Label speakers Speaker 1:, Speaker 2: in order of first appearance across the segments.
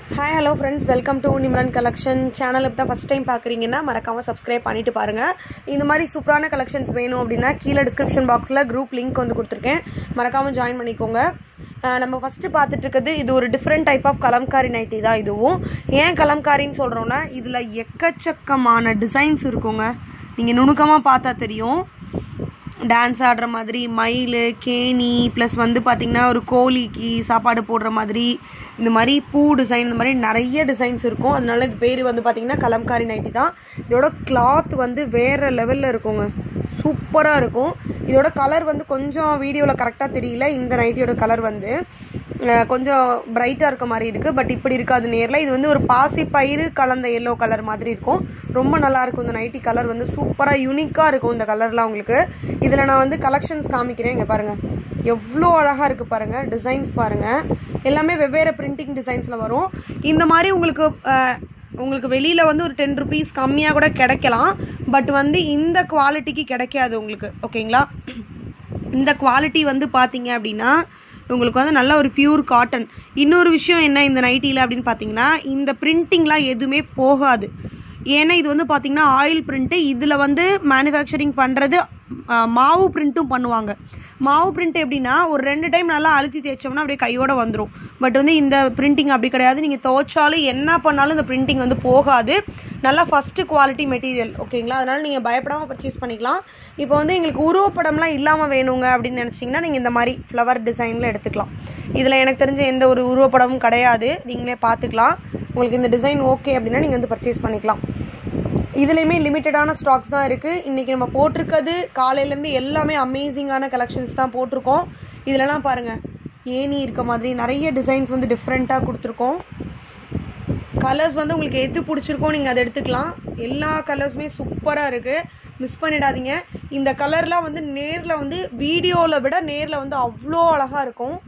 Speaker 1: hi hello friends welcome to நிம்ரன் collection channel இப்போ தான் ஃபஸ்ட் டைம் பார்க்குறீங்கன்னா மறக்காமல் சப்ஸ்கிரைப் பண்ணிட்டு பாருங்கள் இந்த மாதிரி சூப்பரான கலெக்ஷன்ஸ் வேணும் அப்படின்னா கீழே டிஸ்கிரிப்ஷன் பாக்ஸில் குரூப் லிங்க் வந்து கொடுத்துருக்கேன் மறக்காமல் ஜாயின் பண்ணிக்கோங்க அஹ் நம்ம ஃபஸ்ட்டு பார்த்துட்டு இருக்கிறது இது ஒரு different type of Kalamkari nighty தான் இதுவும் ஏன் கலம்காரின்னு சொல்கிறோன்னா இதில் எக்கச்சக்கமான டிசைன்ஸ் இருக்குங்க நீங்கள் நுணுக்கமாக பார்த்தா தெரியும் டான்ஸ் ஆடுற மாதிரி மயில் கேணி ப்ளஸ் வந்து பார்த்திங்கன்னா ஒரு கோழிக்கு சாப்பாடு போடுற மாதிரி இந்த மாதிரி பூ டிசைன் இந்த மாதிரி நிறைய டிசைன்ஸ் இருக்கும் அதனால இது பேர் வந்து பார்த்திங்கன்னா கலம்காரி நைட்டி தான் இதோட கிளாத் வந்து வேறு லெவலில் இருக்குங்க சூப்பராக இருக்கும் இதோட கலர் வந்து கொஞ்சம் வீடியோவில் கரெக்டாக தெரியல இந்த நைட்டியோட கலர் வந்து அஹ், கொஞ்சம் பிரைட்டாக இருக்க மாதிரி இருக்குது பட் இப்படி இருக்காது நேரில் இது வந்து ஒரு பாசி பயிறு கலந்த எல்லோ கலர் மாதிரி இருக்கும் ரொம்ப நல்லா இருக்கும் இந்த நைட்டி கலர் வந்து சூப்பராக யூனிக்காக இருக்கும் இந்த கலர்லாம் உங்களுக்கு இதில் நான் வந்து கலெக்ஷன்ஸ் காமிக்கிறேன் இங்கே பாருங்கள் எவ்வளோ அழகாக இருக்குது பாருங்கள் டிசைன்ஸ் பாருங்கள் எல்லாமே வெவ்வேறு பிரிண்டிங் டிசைன்ஸில் வரும் இந்த மாதிரி உங்களுக்கு அஹ், உங்களுக்கு வெளியில் வந்து ஒரு டென் ருபீஸ் கம்மியாக கூட கிடைக்கலாம் பட் வந்து இந்த குவாலிட்டிக்கு கிடைக்காது உங்களுக்கு ஓகேங்களா இந்த குவாலிட்டி வந்து பார்த்தீங்க அப்படின்னா உங்களுக்கு வந்து நல்ல ஒரு பியூர் காட்டன் இன்னொரு விஷயம் என்ன இந்த நைட்டியில் அப்படின்னு பார்த்தீங்கன்னா இந்த பிரிண்டிங்லாம் எதுவுமே போகாது ஏன்னா இது வந்து பார்த்தீங்கன்னா ஆயில் பிரிண்ட்டு இதில் வந்து மேனுஃபேக்சரிங் பண்ணுறது மாவு பிரிண்ட்டும் பண்ணுவாங்க மாவு பிரிண்ட் எப்படின்னா ஒரு ரெண்டு டைம் நல்லா அழுத்தி தேய்ச்சோம்னா அப்படியே கையோட வந்துடும் பட் வந்து இந்த பிரிண்டிங் அப்படி கிடையாது நீங்கள் துவைச்சாலும் என்ன பண்ணாலும் இந்த பிரிண்டிங் வந்து போகாது நல்லா ஃபஸ்ட்டு குவாலிட்டி மெட்டீரியல் ஓகேங்களா அதனால் நீங்கள் பயப்படாமல் பர்ச்சேஸ் பண்ணிக்கலாம் இப்போ வந்து எங்களுக்கு உருவப்படம்லாம் இல்லாமல் வேணுங்க அப்படின்னு நினச்சிங்கன்னா நீங்கள் இந்த மாதிரி ஃப்ளவர் டிசைனில் எடுத்துக்கலாம் இதில் எனக்கு தெரிஞ்ச எந்த ஒரு உருவப்படமும் கிடையாது நீங்களே பார்த்துக்கலாம் உங்களுக்கு இந்த டிசைன் ஓகே அப்படின்னா நீங்கள் வந்து பர்ச்சேஸ் பண்ணிக்கலாம் இதுலேயுமே லிமிட்டடான ஸ்டாக்ஸ் தான் இருக்குது இன்றைக்கி நம்ம போட்டிருக்கிறது காலையிலேருந்து எல்லாமே அமேசிங்கான கலெக்ஷன்ஸ் தான் போட்டிருக்கோம் இதிலலாம் பாருங்கள் ஏணி இருக்க மாதிரி நிறைய டிசைன்ஸ் வந்து டிஃப்ரெண்ட்டாக கொடுத்துருக்கோம் கலர்ஸ் வந்து உங்களுக்கு எது பிடிச்சிருக்கோ நீங்கள் அதை எடுத்துக்கலாம் எல்லா கலர்ஸுமே சூப்பராக இருக்குது மிஸ் பண்ணிடாதீங்க இந்த கலர்லாம் வந்து நேரில் வந்து வீடியோவில் விட நேரில் வந்து அவ்வளோ அழகாக இருக்கும்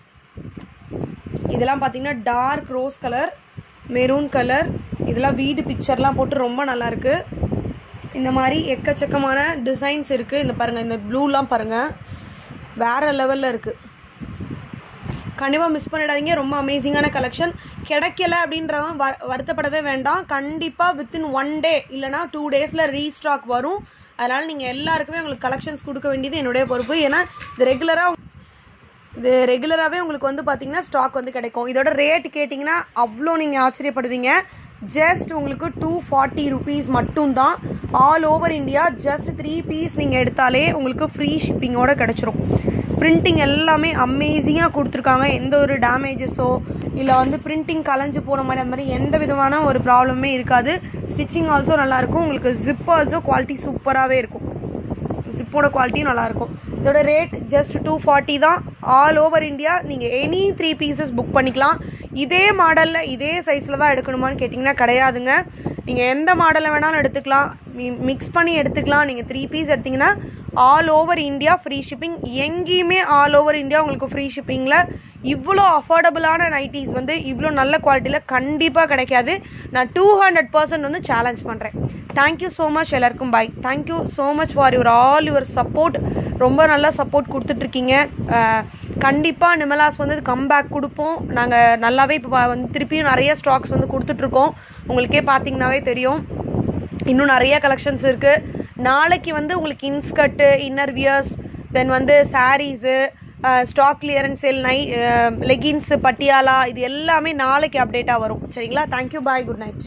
Speaker 1: இதெல்லாம் பார்த்தீங்கன்னா dark rose colour maroon colour இதெல்லாம் வீடு பிக்சர்லாம் போட்டு ரொம்ப நல்லா இருக்கு இந்த மாதிரி எக்கச்சக்கமான டிசைன்ஸ் இருக்குது இந்த பாருங்கள் இந்த ப்ளூலாம் பாருங்கள் வேறு லெவலில் இருக்குது கண்டிப்பாக மிஸ் பண்ணிடாதீங்க ரொம்ப அமேசிங்கான கலெக்ஷன் கிடைக்கல அப்படின்றவங்க வ வருத்தப்படவே வேண்டாம் கண்டிப்பாக வித்தின் ஒன் டே இல்லைனா டூ டேஸில் ரீஸ்டாக் வரும் அதனால் நீங்கள் எல்லாருக்குமே உங்களுக்கு கலெக்ஷன்ஸ் கொடுக்க வேண்டியது என்னுடைய பொறுப்பு ஏன்னா இது ரெகுலராக இது ரெகுலராகவே உங்களுக்கு வந்து பார்த்தீங்கன்னா ஸ்டாக் வந்து கிடைக்கும் இதோட ரேட் கேட்டிங்கன்னா அவ்வளோ நீங்கள் ஆச்சரியப்படுவீங்க ஜஸ்ட் உங்களுக்கு டூ ஃபார்ட்டி ருபீஸ் மட்டும்தான் all over India just three piece நீங்கள் எடுத்தாலே உங்களுக்கு ஃப்ரீ ஷிப்பிங்கோட கிடச்சிரும் பிரிண்டிங் எல்லாமே அமேசிங்காக கொடுத்துருக்காங்க எந்த ஒரு டேமேஜஸோ இல்லை வந்து பிரிண்டிங் கலைஞ்சு போகிற மாதிரி அந்த மாதிரி எந்த விதமான ஒரு ப்ராப்ளமே இருக்காது ஸ்டிச்சிங் ஆல்சோ நல்லாயிருக்கும் உங்களுக்கு ஜிப் ஆல்சோ குவாலிட்டி சூப்பராகவே இருக்கும் ஜிப்போட குவாலிட்டியும் நல்லாயிருக்கும் இதோட ரேட் ஜஸ்ட் டூ ஃபார்ட்டி தான் ஆல் ஓவர் இந்தியா நீங்கள் எனி த்ரீ பீசஸ் புக் பண்ணிக்கலாம் இதே மாடலில் இதே சைஸில் தான் எடுக்கணுமான்னு கேட்டிங்கன்னா கிடையாதுங்க நீங்கள் எந்த மாடலில் வேணாலும் எடுத்துக்கலாம் மிக்ஸ் பண்ணி எடுத்துக்கலாம் நீங்கள் த்ரீ பீஸ் எடுத்திங்கன்னா all over India free shipping எங்கேயுமே ஆல் ஓவர் இந்தியா உங்களுக்கு ஃப்ரீ ஷிப்பிங்கில் இவ்வளோ அஃபோர்டபுளான நைட்டிஸ் வந்து இவ்வளோ நல்ல குவாலிட்டியில் கண்டிப்பாக கிடைக்காது நான் டூ ஹண்ட்ரட் பர்சன்ட் வந்து சேலஞ்ச் பண்ணுறேன் தேங்க்யூ ஸோ மச் எல்லாருக்கும் bye thank you so much for your all your support ரொம்ப நல்லா சப்போர்ட் கொடுத்துட்ருக்கீங்க கண்டிப்பாக நிமலாஸ் வந்து கம்பேக் கொடுப்போம் நாங்கள் நல்லாவே இப்போ வந்து திருப்பியும் நிறைய ஸ்டாக்ஸ் வந்து கொடுத்துட்ருக்கோம் உங்களுக்கே பார்த்தீங்கன்னாவே தெரியும் இன்னும் நிறைய கலெக்ஷன்ஸ் இருக்குது நாளைக்கு வந்து உங்களுக்கு இன்ஸ்கர்ட்டு இன்னர் வியர்ஸ் தென் வந்து சாரீஸு ஸ்டாக் கிளியரன்ஸ் சேல் நை லெகின்ஸு பட்டியாலா இது எல்லாமே நாளைக்கு அப்டேட்டாக வரும் சரிங்களா தேங்க்யூ பாய் குட் நைட்